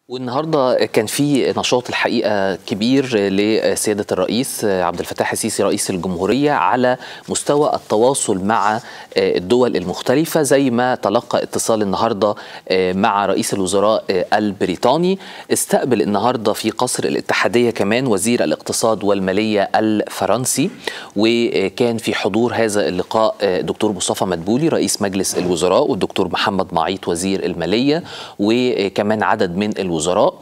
والنهارده كان في نشاط الحقيقه كبير لسياده الرئيس عبد الفتاح السيسي رئيس الجمهوريه على مستوى التواصل مع الدول المختلفه زي ما تلقى اتصال النهارده مع رئيس الوزراء البريطاني استقبل النهارده في قصر الاتحاديه كمان وزير الاقتصاد والماليه الفرنسي وكان في حضور هذا اللقاء دكتور مصطفى مدبولي رئيس مجلس الوزراء والدكتور محمد معيط وزير الماليه وكمان عدد من الوزراء الوزراء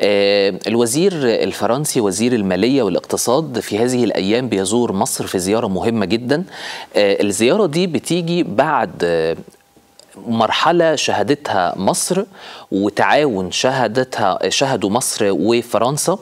الوزير الفرنسي وزير المالية والاقتصاد في هذه الأيام بيزور مصر في زيارة مهمة جدا الزيارة دي بتيجي بعد مرحلة شهدتها مصر وتعاون شهدتها شهدوا مصر وفرنسا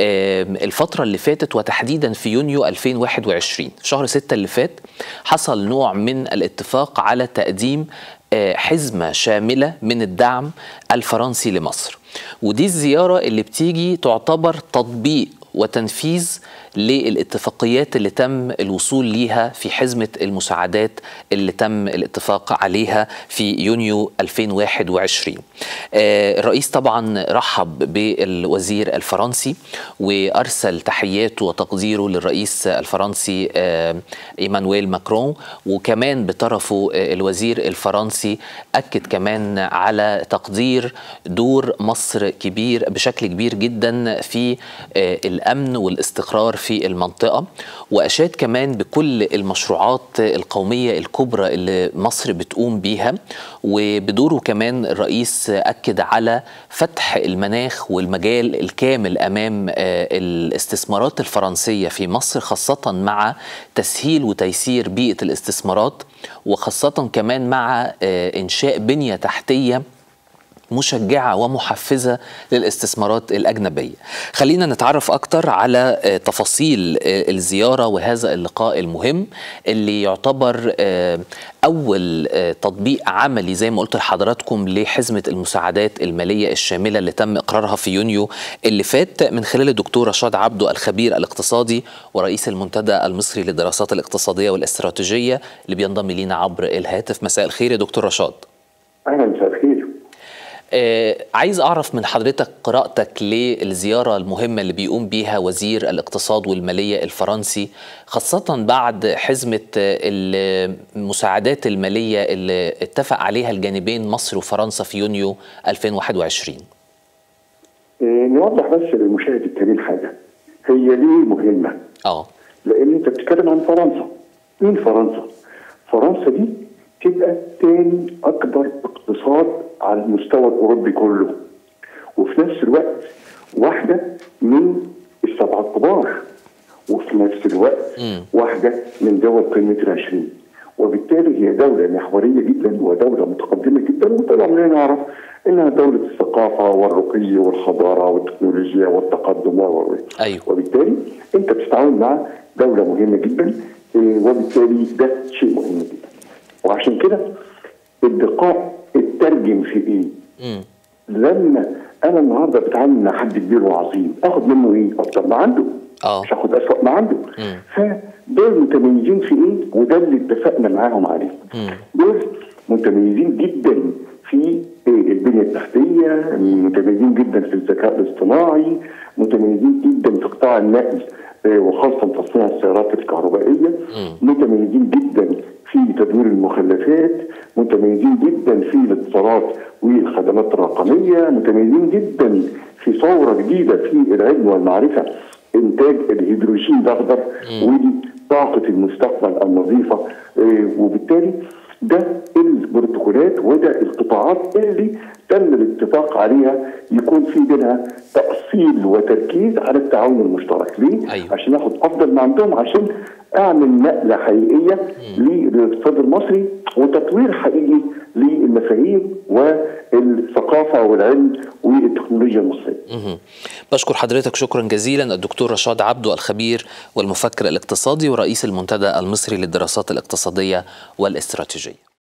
الفترة اللي فاتت وتحديدا في يونيو 2021 شهر 6 اللي فات حصل نوع من الاتفاق على تقديم حزمة شاملة من الدعم الفرنسي لمصر ودي الزيارة اللي بتيجي تعتبر تطبيق وتنفيذ للاتفاقيات اللي تم الوصول ليها في حزمة المساعدات اللي تم الاتفاق عليها في يونيو 2021 الرئيس طبعا رحب بالوزير الفرنسي وأرسل تحياته وتقديره للرئيس الفرنسي إيمانويل ماكرون وكمان بطرفه الوزير الفرنسي أكد كمان على تقدير دور مصر كبير بشكل كبير جدا في الأمن والاستقرار في المنطقة وأشاد كمان بكل المشروعات القومية الكبرى اللي مصر بتقوم بيها وبدوره كمان الرئيس أكد على فتح المناخ والمجال الكامل أمام الاستثمارات الفرنسية في مصر خاصة مع تسهيل وتيسير بيئة الاستثمارات وخاصة كمان مع إنشاء بنية تحتية مشجعة ومحفزة للاستثمارات الأجنبية خلينا نتعرف أكتر على تفاصيل الزيارة وهذا اللقاء المهم اللي يعتبر أول تطبيق عملي زي ما قلت لحضراتكم لحزمة المساعدات المالية الشاملة اللي تم إقرارها في يونيو اللي فات من خلال الدكتور رشاد عبده الخبير الاقتصادي ورئيس المنتدى المصري للدراسات الاقتصادية والاستراتيجية اللي بينضم لينا عبر الهاتف مساء الخير يا دكتور رشاد أهلا مساء الخير آه عايز أعرف من حضرتك قراءتك للزيارة المهمة اللي بيقوم بيها وزير الاقتصاد والمالية الفرنسي خاصة بعد حزمة المساعدات المالية اللي اتفق عليها الجانبين مصر وفرنسا في يونيو 2021 آه نوضح بس للمشاهد الكريم حاجة هي ليه مهمة؟ اه لأن أنت بتتكلم عن فرنسا مين فرنسا؟ فرنسا دي تبقى تاني أكبر اقتصاد على المستوى الاوروبي كله وفي نفس الوقت واحده من السبعه الكبار وفي نفس الوقت م. واحده من دول قمه العشرين وبالتالي هي دوله محوريه جدا ودوله متقدمه جدا وطبعا لا نعرف انها دوله الثقافه والرقي والحضاره والتكنولوجيا والتقدم و أيوه. وبالتالي انت بتتعامل مع دوله مهمه جدا وبالتالي ده شيء مهم جدا وعشان كده اللقاء اترجم في ايه؟ مم. لما انا النهارده بتعامل مع حد كبير وعظيم اخد منه ايه؟ افضل ما عنده اه مش هاخد اسوء ما عنده فدول متميزين في ايه؟ وده اللي اتفقنا معاهم عليه دول متميزين جدا في البنيه التحتيه متميزين جدا في الذكاء الاصطناعي متميزين جدا في قطاع النقل وخاصه تصنيع السيارات الكهربائيه متميزين جدا في تدوير المخلفات متميزين جدا في الاتصالات والخدمات الرقميه متميزين جدا في ثوره جديده في العلم والمعرفه انتاج الهيدروجين الاخضر ودي طاقه المستقبل النظيفه وبالتالي ده البروتوكولات وده القطاعات اللي تم الاتفاق عليها يكون في بينها تأصيل وتركيز على التعاون المشترك ليه؟ أيوه. عشان ناخد افضل ما عندهم عشان اعمل نقله حقيقيه للاقتصاد المصري وتطوير حقيقي للمفاهيم والثقافه والعلم والتكنولوجيا المصريه. بشكر حضرتك شكرا جزيلا الدكتور رشاد عبده الخبير والمفكر الاقتصادي ورئيس المنتدى المصري للدراسات الاقتصاديه والاستراتيجيه.